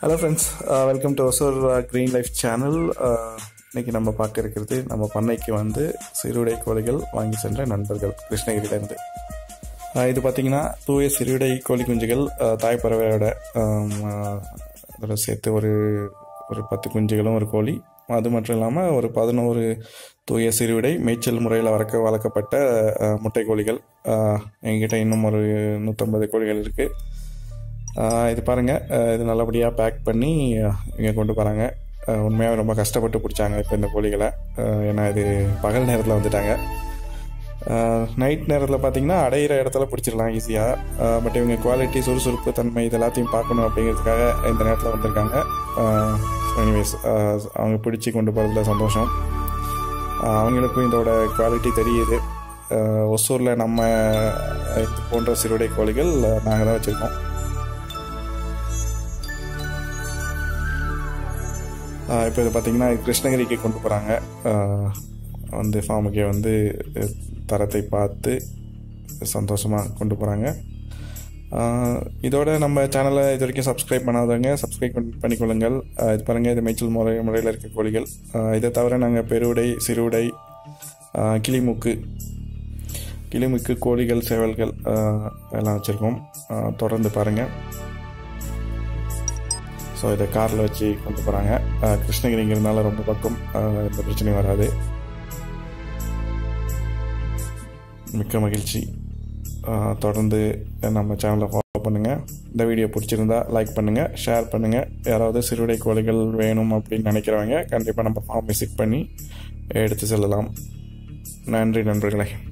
hello friends welcome to Hosur green life channel இன்னைக்கு நம்ம பார்க்க இருக்கிறது நம்ம பண்ணைக்கு வந்து சிறுவிடை கோழிகள் வாங்கி சென்ற நண்பர்கள் கிருஷ்ணகிரியிலேருந்து அஹ் இது பார்த்தீங்கன்னா தூய சிறுவிடை கோழி குஞ்சுகள் அஹ் தாய் பறவையோட ஆம், அஹ் அதோட சேர்த்து ஒரு ஒரு பத்து குஞ்சுகளும் ஒரு கோழி அது மட்டும் இல்லாமல் ஒரு பதினோரு தூய சிறுவிடை மேய்ச்சல் முறையில் வளர்க்க வளர்க்கப்பட்ட அஹ், முட்டை கோழிகள் அஹ், எங்கிட்ட இன்னும் ஒரு நூற்றம்பது கோழிகள் இருக்குது ஆஹ் இது பாருங்கள் இது நல்லபடியாக பேக் பண்ணி இங்கே கொண்டு போகிறாங்க உண்மையாக ரொம்ப கஷ்டப்பட்டு பிடிச்சாங்க இப்போ இந்த கோழிகளை ஆஹ் ஏன்னா இது பகல் நேரத்தில் வந்துட்டாங்க நைட் நேரத்தில் பார்த்தீங்கன்னா அடையிற இடத்துல பிடிச்சிடலாம் ஈஸியாக பட் இவங்க குவாலிட்டி சுறுசுறுப்பு தன்மை இது எல்லாத்தையும் பார்க்கணும் அப்படிங்கிறதுக்காக இந்த நேரத்தில் வந்திருக்காங்க எனிவேஸ் அவங்க பிடிச்சி கொண்டு போகிறதுல சந்தோஷம் ஆஹ் அவங்களுக்கும் இதோட குவாலிட்டி தெரியுது ஆஹ் ஒசூரில் நம்ம இது போன்ற சிறுவடை கோழிகள் நாங்கள் தான் வச்சுருக்கோம் இப்போ இது பார்த்தீங்கன்னா கிருஷ்ணகிரிக்கு கொண்டு போகிறாங்க வந்து ஃபார்முக்கே வந்து அஹ், தரத்தை பார்த்து சந்தோஷமாக கொண்டு போகிறாங்க இதோட நம்ம சேனலை இது வரைக்கும் சப்ஸ்கிரைப் பண்ணாதவங்க சப்ஸ்கிரைப் பண்ணிக்கொள்ளுங்கள் அஹ், இது பாருங்கள் இது மேய்ச்சல் முறை முறையில் இருக்க கோழிகள் அஹ், இதை தவிர நாங்கள் பெருவுடை சிறுவுடை அஹ், கிளிமூக்கு கிளிமுக்கு கோழிகள் சேவல்கள் அஹ், எல்லாம் வச்சுருக்கோம் அஹ், தொடர்ந்து பாருங்கள் ஸோ இதை காரில் வச்சு கொண்டு போகிறாங்க கிருஷ்ணகிரிங்கிறதுனால ரொம்ப பக்கம் அஹ், எந்த பிரச்சனையும் வராது மிக்க மகிழ்ச்சி அஹ், தொடர்ந்து நம்ம சேனலை ஃபாலோ பண்ணுங்கள் இந்த வீடியோ பிடிச்சிருந்தா லைக் பண்ணுங்கள் ஷேர் பண்ணுங்கள் யாராவது சிறுவிடை கோழிகள் வேணும் அப்படின்னு நினைக்கிறவங்க கண்டிப்பாக நம்ம ஃபார்ம் விசிட் பண்ணி எடுத்து செல்லலாம் நன்றி நண்பர்களே